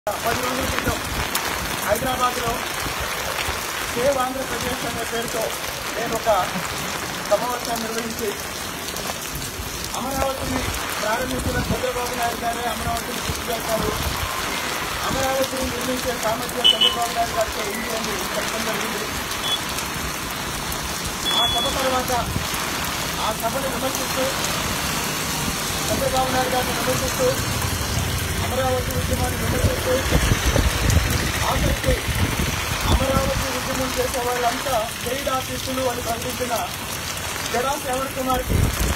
పది రోజుల క్రితం హైదరాబాద్లో సేవ్ ఆంధ్రప్రదేశ్ అనే పేరుతో నేను ఒక సమావేశాన్ని నిర్వహించి అమరావతిని ప్రారంభించిన చంద్రబాబు నాయుడు గారే అమరావతిని పూర్తి చేస్తారు అమరావతిని నిర్మించే సామర్థ్యం చంద్రబాబు నాయుడు గారితో ఉంది అని చెప్పడం జరిగింది ఆ సభ తర్వాత ఆ సభను విమర్శిస్తూ చంద్రబాబు నాయుడు గారిని విమర్శిస్తూ అమరావతి ఉద్యమాన్ని విమర్శిస్తూ ఆఖరికి అమరావతి ఉద్యమం చేసే వాళ్ళంతా పెయిడ్ ఆర్టిస్టులు అని ప్రకటించిన జడా శ్రవణ్ కుమార్కి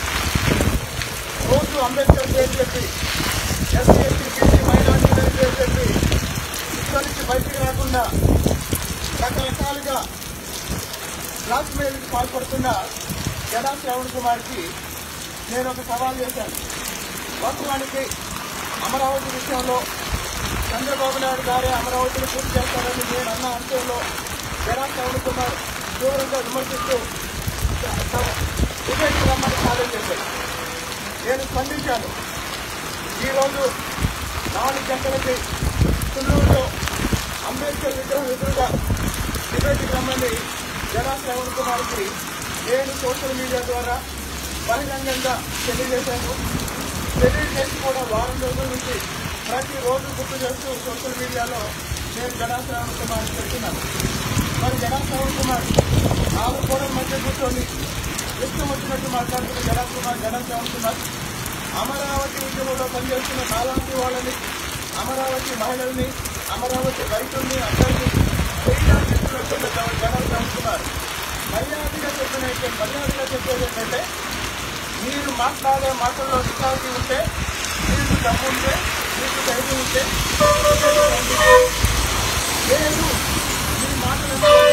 రోజు అంబేద్కర్ పేరు చెప్పి ఎస్సీ ఎస్టీ బీసీ మైనార్టీ పేరు చెప్పి ఇక్కడి నుంచి బయటికి రాకుండా రకరకాలుగా బ్లాక్ మెయిల్కి పాల్పడుతున్న జడా శ్రవణ్ కుమార్కి నేను ఒక సవాల్ చేశాను వాస్తవానికి అమరావతి విషయంలో చంద్రబాబు నాయుడు గారే అమరావతిని పూర్తి చేస్తారని నేను అన్న అంశంలో జరా శ్రవణ్ కుమార్ తీవ్రంగా విమర్శిస్తూ విజయ్ రమ్మని ఛాలెంజ్ చేశారు నేను స్పందించాను ఈరోజు నాలుగు గంటలకి తుళ్ళూరులో అంబేద్కర్ విగ్రహం ఎదురుగా డిబేట్కి రమ్మని జనా శ్రవణ్ కుమార్కి నేను సోషల్ మీడియా ద్వారా బహిరంగంగా తెలియజేశాను తెలియజేసి కూడా వారం రోజుల నుంచి ప్రతిరోజు గుర్తు చేస్తూ సోషల్ మీడియాలో నేను జనా శ్రవణ్ కుమార్ చెప్తున్నాను మరి జనా శ్రవణ్ కుమార్ నాలుగు కూడా మధ్య కూర్చొని ఇష్టం వచ్చినట్టు మాట్లాడుతున్న జనా కుమార్ జనా శ్రవణ్ కుమార్ అమరావతి ఉద్యమంలో పనిచేస్తున్న నాలాంటి వాళ్ళని అమరావతి మహిళల్ని అమరావతి రైతుల్ని అందరినీ జనాలు చంపుతున్నారు మర్యాదగా చెప్పినట్టే మర్యాదగా చెప్పేది ఏంటంటే మీరు మాట్లాడే మాటల్లో నిజాయితీ ఉంటే మీకు డబ్బు ఉంటే మీకు ధైర్యం ఉంటే లేదు మీ మాటలు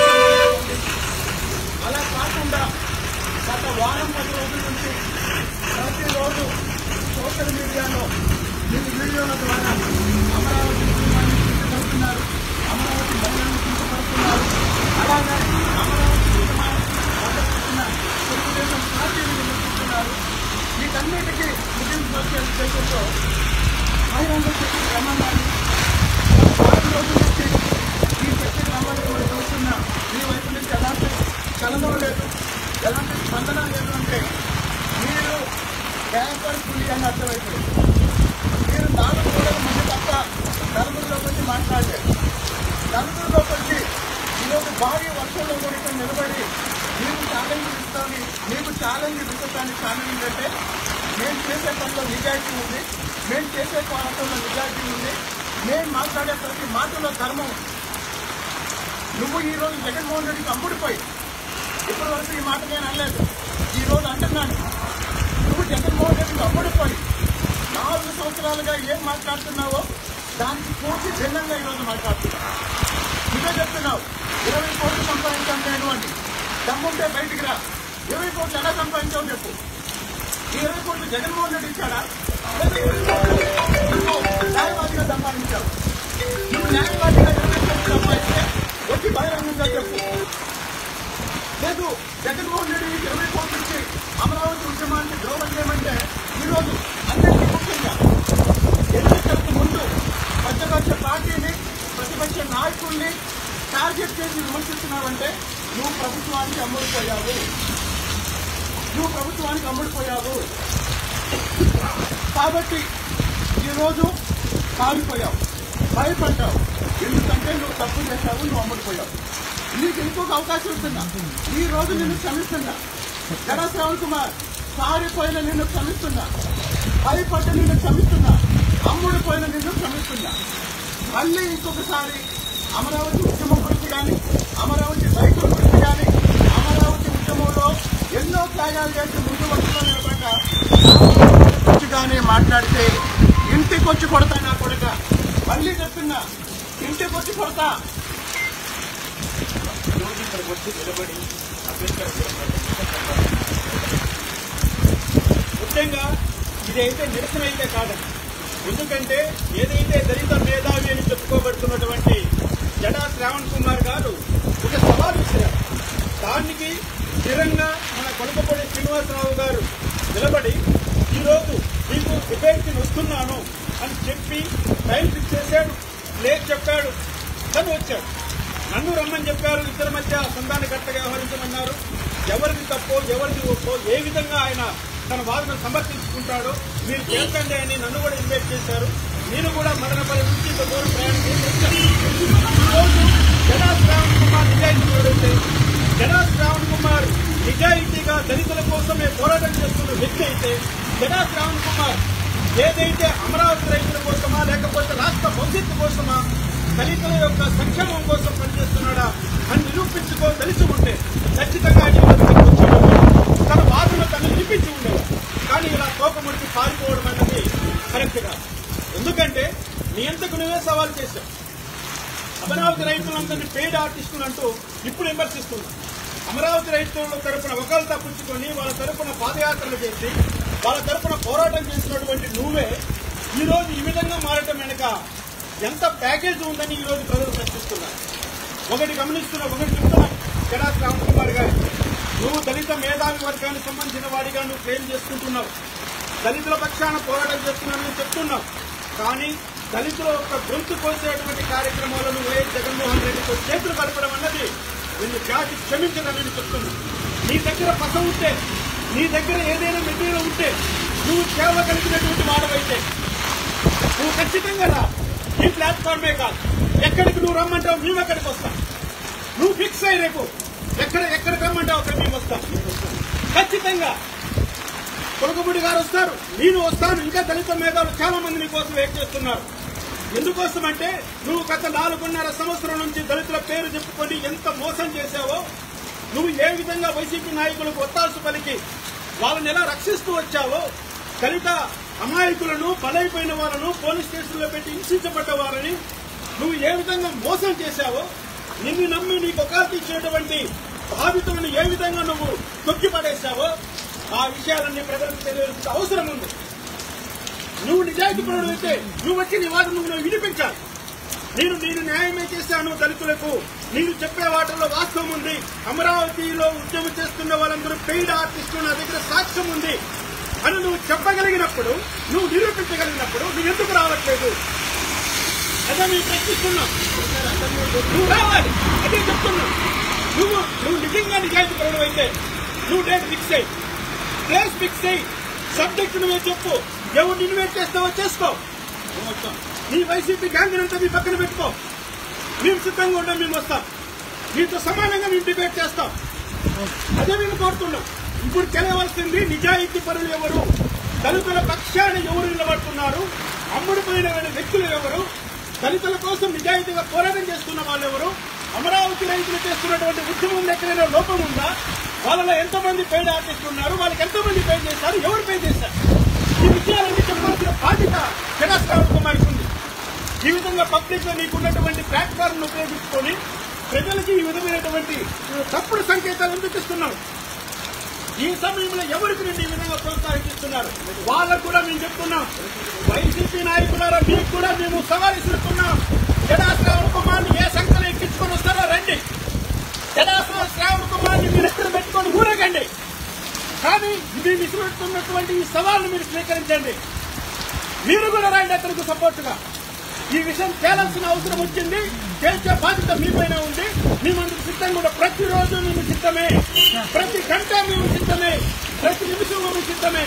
అలా కాకుండా గత వారం పది రోజుల నుంచి ప్రతిరోజు సోషల్ మీడియాలో మీ వీడియోల ద్వారా అమరావతి కుటుంబాన్ని కించపడుతున్నారు అమరావతి మహిళలను కించపడుతున్నారు అలాగే అమరావతి కుటుంబాన్ని మద్దతున్న తెలుగుదేశం పార్టీని విమర్శిస్తున్నారు వీటన్నిటికీ ముగింపు వచ్చే ఉద్దేశంతో మహిళలు చెప్పి క్రమంగాన్ని వారం రోజుల నుంచి ఈ చర్చ క్రమాన్ని మనం చూస్తున్న మీ వైపు నుంచి ఎలాంటి చలనం లేదు ఎలాంటి స్పందన లేదు అంటే మీరు క్యాన్సర్ పులి అని అర్థమైపోయింది మీరు నాలుగు కూడా మంది తప్ప నలుగురిలోకి వచ్చి మాట్లాడలేదు నలుగురిలోకి వచ్చి ఈరోజు భారీ వర్షంలో కూడా ఇక్కడ నిలబడి మీకు ఛాలెంజ్ ఇస్తాను మీకు ఛాలెంజ్ విసడానికి కారణం ఏంటంటే మేము చేసే పనిలో నిజాయితీ ఉంది మేము చేసే పనుల్లో నిజాయితీ ఉంది మేము మాట్లాడే ప్రతి మాటలో ధర్మం ఉంది నువ్వు ఈ రోజు జగన్మోహన్ రెడ్డికి అమ్ముడిపోయి ఇప్పటి వరకు ఈ మాట నేను అనలేదు ఈ రోజు అంటున్నాను నువ్వు జగన్మోహన్ రెడ్డికి అమ్ముడిపోయి నాలుగు సంవత్సరాలుగా ఏం మాట్లాడుతున్నావో దానికి పూర్తి భిన్నంగా ఈరోజు మాట్లాడుతున్నావు నువ్వే చెప్తున్నావు ఇరవై కోట్లు సంపాదించాను నేను అని దమ్ముంటే బయటికి రా ఇరవై కోట్లు ఎలా సంపాదించావు చెప్పు ఈ ఇరవై కోట్లు జగన్మోహన్ రెడ్డి ఇచ్చాడా లేదా ఇరవై కోట్లు నువ్వు న్యాయవాదిగా సంపాదించావు నువ్వు న్యాయవాదిగా ఇరవై కోట్లు సంపాదిస్తే వచ్చి బహిరంగంగా చెప్పు లేదు జగన్మోహన్ రెడ్డి నీకు ఇరవై కోట్లు ఇచ్చి అమరావతి ఉద్యమాన్ని ద్రోహం చేయమంటే ఈరోజు అందరికీ ముఖ్యంగా ఎన్నికలకు ముందు ప్రతిపక్ష పార్టీని ప్రతిపక్ష నాయకుల్ని టార్గెట్ చేసి విమర్శిస్తున్నావంటే నువ్వు ప్రభుత్వానికి అమ్ముడిపోయావు నువ్వు ప్రభుత్వానికి అమ్ముడిపోయావు కాబట్టి ఈరోజు కాలిపోయావు భయపడ్డావు ఎందుకంటే నువ్వు తప్పు చేశావు నువ్వు అమ్ముడిపోయావు నీకు ఇంకొక అవకాశం ఇస్తున్నా ఈ రోజు నిన్ను క్షమిస్తున్నా జడ శ్రవణ్ కుమార్ పారిపోయిన నిన్ను క్షమిస్తున్నా భయపడ్డ నిన్ను క్షమిస్తున్నా అమ్ముడిపోయిన నిన్ను క్షమిస్తున్నా మళ్ళీ ఇంకొకసారి అమరావతి ఉద్యమం గురించి కానీ అమరావతి రైతుల గురించి కానీ అమరావతి ఉద్యమంలో ఎన్నో త్యాగాలు చేసి ముందు వరుసలో నిలబడ్డ గురించి కానీ మాట్లాడితే ఇంటికి వచ్చి కొడతా నా కొడక మళ్ళీ చెప్తున్నా ఇంటికి వచ్చి కొడతా రోజు ఇక్కడికి వచ్చి నిలబడి అంబేద్కర్ ముఖ్యంగా ఇదైతే నిరసన అయితే కాదండి ఎందుకంటే ఏదైతే దళిత మేధావి అని చెప్పుకోబడుతున్నటువంటి జడా శ్రావణ్ కుమార్ గారు ఒక సవాల్ ఇచ్చారు దానికి స్థిరంగా మన కొనకపొడి శ్రీనివాసరావు గారు నిలబడి ఈరోజు మీకు డిబేట్కి వస్తున్నాను అని చెప్పి టైం ఫిక్స్ చేశాడు డేట్ చెప్పాడు తను వచ్చాడు నన్ను రమ్మని చెప్పారు ఇద్దరి మధ్య సంధానకర్తగా వ్యవహరించమన్నారు ఎవరిది తప్పో ఎవరిది ఒప్పో ఏ విధంగా ఆయన తన వాదన సమర్థించుకుంటాడో మీరు చేర్చండి అని నన్ను కూడా ఇన్వైట్ చేశారు నేను కూడా మదనపల్లి నుంచి ఇంత దూరం ప్రయాణం చేసి వచ్చాను ఈరోజు జనా శ్రావణ్ కుమార్ నిజాయితీ ఎవరైతే జనా శ్రావణ్ కుమార్ నిజాయితీగా దళితుల కోసమే పోరాటం చేస్తున్న వ్యక్తి అయితే జనా శ్రావణ్ కుమార్ ఏదైతే అమరావతి రైతుల కోసమా లేకపోతే రాష్ట్ర భవిష్యత్తు కోసమా దళితుల యొక్క సంక్షేమం కోసం పనిచేస్తున్నాడా అని నిరూపించుకో తెలిసి ఉంటే ఖచ్చితంగా ఆయన ఇక్కడికి వచ్చేవాడు. తన వాదన తను వినిపించి ఉండేవాడు కానీ ఇలా తోకముడికి పారిపోవడం అనేది కరెక్ట్ కాదు ఎందుకంటే నీ ఎంతకు నువ్వే సవాల్ చేశావు అమరావతి రైతులందరినీ పెయిడ్ ఆర్టిస్టులు అంటూ ఇప్పుడు విమర్శిస్తున్నా అమరావతి రైతుల తరపున ఒకళ్ళు తప్పించుకొని వాళ్ళ తరపున పాదయాత్రలు చేసి వాళ్ళ తరపున పోరాటం చేసినటువంటి నువ్వే ఈ రోజు ఈ విధంగా మారటం వెనుక ఎంత ప్యాకేజ్ ఉందని ఈ రోజు ప్రజలు ప్రశ్నిస్తున్నారు ఒకటి గమనిస్తున్నా ఒకటి చెప్తున్నా జడా శ్రావణ్ కుమార్ గారు నువ్వు దళిత మేధావి వర్గానికి సంబంధించిన వాడిగా నువ్వు క్లెయిమ్ చేసుకుంటున్నావు దళితుల పక్షాన పోరాటం చేస్తున్నానని చెప్తున్నావు కానీ దళితుల యొక్క గొంతు కోసేటువంటి కార్యక్రమాలను వైఎస్ జగన్మోహన్ రెడ్డితో చేతులు కలపడం అన్నది నిన్ను జాతి క్షమించదని చెప్తున్నా నీ దగ్గర పస ఉంటే నీ దగ్గర ఏదైనా మెటీరియల్ ఉంటే నువ్వు చేయగలిగినటువంటి వాడవైతే నువ్వు ఖచ్చితంగా రా ఈ ప్లాట్ఫామే కాదు ఎక్కడికి నువ్వు రమ్మంటావు మేము ఎక్కడికి వస్తాం నువ్వు ఫిక్స్ అయ్యి రేపు ఎక్కడ ఎక్కడికి రమ్మంటావు అక్కడ మేము వస్తాం ఖచ్చితంగా కొడుకుబుడి గారు వస్తారు నేను వస్తాను ఇంకా దళిత మేధావులు చాలా మంది నీ కోసం వెయిట్ చేస్తున్నారు ఎందుకోసం అంటే నువ్వు గత నాలుగున్నర సంవత్సరం నుంచి దళితుల పేరు చెప్పుకొని ఎంత మోసం చేశావో నువ్వు ఏ విధంగా వైసీపీ నాయకులకు ఒత్తాసు పలికి వాళ్ళని ఎలా రక్షిస్తూ వచ్చావో దళిత అమాయకులను బలైపోయిన వాళ్ళను పోలీస్ స్టేషన్లో పెట్టి హింసించబడ్డ వారిని నువ్వు ఏ విధంగా మోసం చేశావో నిన్ను నమ్మి నీకు ఒకటి ఇచ్చేటువంటి బాధితులను ఏ విధంగా నువ్వు తొక్కిపడేశావో ఆ విషయాలన్నీ ప్రజలకు తెలియాల్సిన అవసరం ఉంది నువ్వు నిజాయితీ పరుడు అయితే నువ్వు వచ్చి నీ వాదన నువ్వు వినిపించాలి నేను నేను న్యాయమే చేశాను దళితులకు నేను చెప్పే వాటిలో వాస్తవం ఉంది అమరావతిలో ఉద్యమం చేస్తున్న వాళ్ళందరూ పెయిడ్ ఆర్టిస్టులు నా దగ్గర సాక్ష్యం ఉంది అని నువ్వు చెప్పగలిగినప్పుడు నువ్వు నిరూపించగలిగినప్పుడు నువ్వు ఎందుకు రావట్లేదు అదే నేను ప్రశ్నిస్తున్నాం నువ్వు రావాలి అదే చెప్తున్నా నువ్వు నువ్వు నిజంగా నిజాయితీ పరుడు అయితే నువ్వు డేట్ ఫిక్స్ అయ్యి ప్లేస్ ఫిక్స్ అయ్యి సబ్జెక్ట్ నువ్వే చెప్పు ఎవరు ఇన్వైట్ చేస్తావో చేసుకో నీ వైసీపీ గ్యాంగ్ అంతా మీ పక్కన పెట్టుకో మేము సిద్ధంగా ఉంటాం మేము వస్తాం మీతో సమానంగా మేము డిబేట్ చేస్తాం అదే మేము కోరుతున్నాం ఇప్పుడు తెలియవలసింది నిజాయితీ పరులు ఎవరు దళితుల పక్షాన ఎవరు నిలబడుతున్నారు అమ్ముడుపోయిన వ్యక్తులు ఎవరు దళితుల కోసం నిజాయితీగా పోరాటం చేస్తున్న వాళ్ళు ఎవరు అమరావతి రైతులు చేస్తున్నటువంటి ఉద్యమం ఎక్కడైనా లోపం ఉందా వాళ్ళలో ఎంతమంది పేద ఆర్టిస్టులు ఉన్నారు వాళ్ళకి ఎంతమంది పే చేశారు ఎవరు పే చేశారు ఈ విషయాలన్నీ చెప్పాల్సిన బాధ్యత జగన్ కుమార్కి ఉంది ఈ విధంగా పబ్లిక్ లో నీకున్నటువంటి ప్లాట్ఫామ్ ఉపయోగించుకొని ప్రజలకి ఈ విధమైనటువంటి తప్పుడు సంకేతాలు ఎందుకు ఇస్తున్నావు ఈ సమయంలో ఎవరికి నుండి ఈ విధంగా ప్రోత్సహిస్తున్నారు వాళ్ళకు కూడా మేము చెప్తున్నాం వైసీపీ నాయకులారా మీకు కూడా మేము సవాల్ ఇస్తున్నాం జడాశ్రావణ కుమార్ని ఏ సంఖ్యలో ఎక్కించుకొని వస్తారో రండి జడాశ్రావ శ్రావణ కుమార్ని మీరు ఎక్కడ పెట్టుకొని ఊరగండి కానీ మేము ఇస్తున్నటువంటి ఈ సవాల్ని మీరు స్వీకరించండి మీరు కూడా రండి అతనికి సపోర్ట్ గా ఈ విషయం తేలాల్సిన అవసరం వచ్చింది చేసే బాధ్యత మీ పైన ఉంది మేమందుకు సిద్ధం కూడా ప్రతిరోజు మేము సిద్ధమే ప్రతి గంట మేము సిద్ధమే ప్రతి నిమిషం మేము సిద్ధమే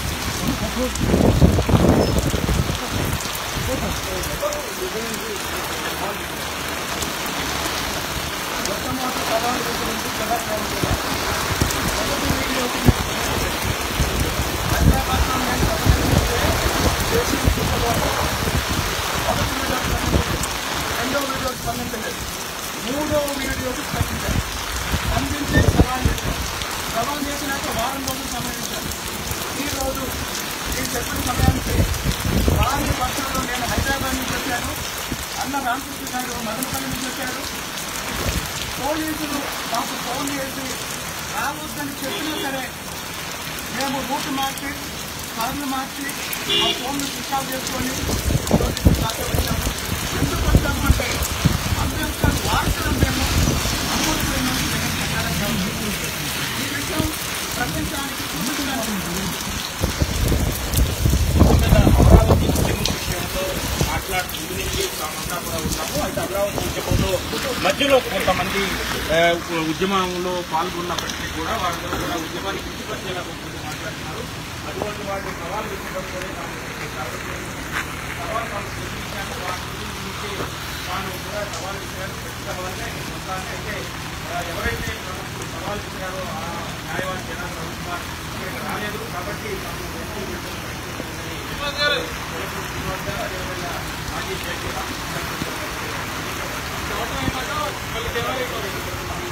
రెండో వీడియోకి స్పందించలేదు మూడో వీడియోకి స్పందించారు స్పందించి సవాల్ చేశారు సవాల్ చేసినాక వారం రోజులు సమయం ఇచ్చారు ఈ రోజు నేను చెప్పిన సమయానికి వారి పక్షంలో నేను హైదరాబాద్ నుంచి వచ్చాను అన్న రామకృష్ణ గారు మదనపల్లి నుంచి వచ్చారు పోలీసులు మాకు ఫోన్ చేసి రావద్దని చెప్పినా సరే మేము రూట్ మార్చి కార్లు మార్చి ఆ ఫోన్లు స్విచ్ ఆఫ్ చేసుకొని ఈరోజు దాకా వచ్చాము ఎందుకు వచ్చాము అంటే అంబేద్కర్ వారసులం మేము అమూర్తులైన ఈ విషయం ప్రపంచానికి చూపించడానికి అమరావతి ఉద్యమం విషయంలో మాట్లాడుతుంది నుంచి తామంతా కూడా ఉన్న ఉన్నాము అయితే అమరావతి ఉద్యమంలో మధ్యలో కొంతమంది ఆ, ఉద్యమంలో పాల్గొన్నప్పటికీ కూడా వాళ్ళందరూ కూడా ఉద్యమాన్ని కించిపరిచేలా కొంతమంది మాట్లాడుతున్నారు అటువంటి వాటిని సవాల్ విసిరినప్పుడే తాము కాబట్టి సవాల్ తాము స్వీకరించాము వాటి గురించి తాను కూడా సవాల్ విసిరారు పెట్టడం వల్లనే మొత్తాన్ని అయితే ఆ, ఎవరైతే తమకు సవాల్ విసిరారో ఆ న్యాయవాది జనాలు రవికుమార్ ఇక్కడికి రాలేదు కాబట్టి తాము వెనక్కి వెళ్ళడం ప్రయత్నించాలని శ్రీనివాస్ గారు అదేవిధంగా మాజీ చైర్మన్ మళ్ళీ జనవరి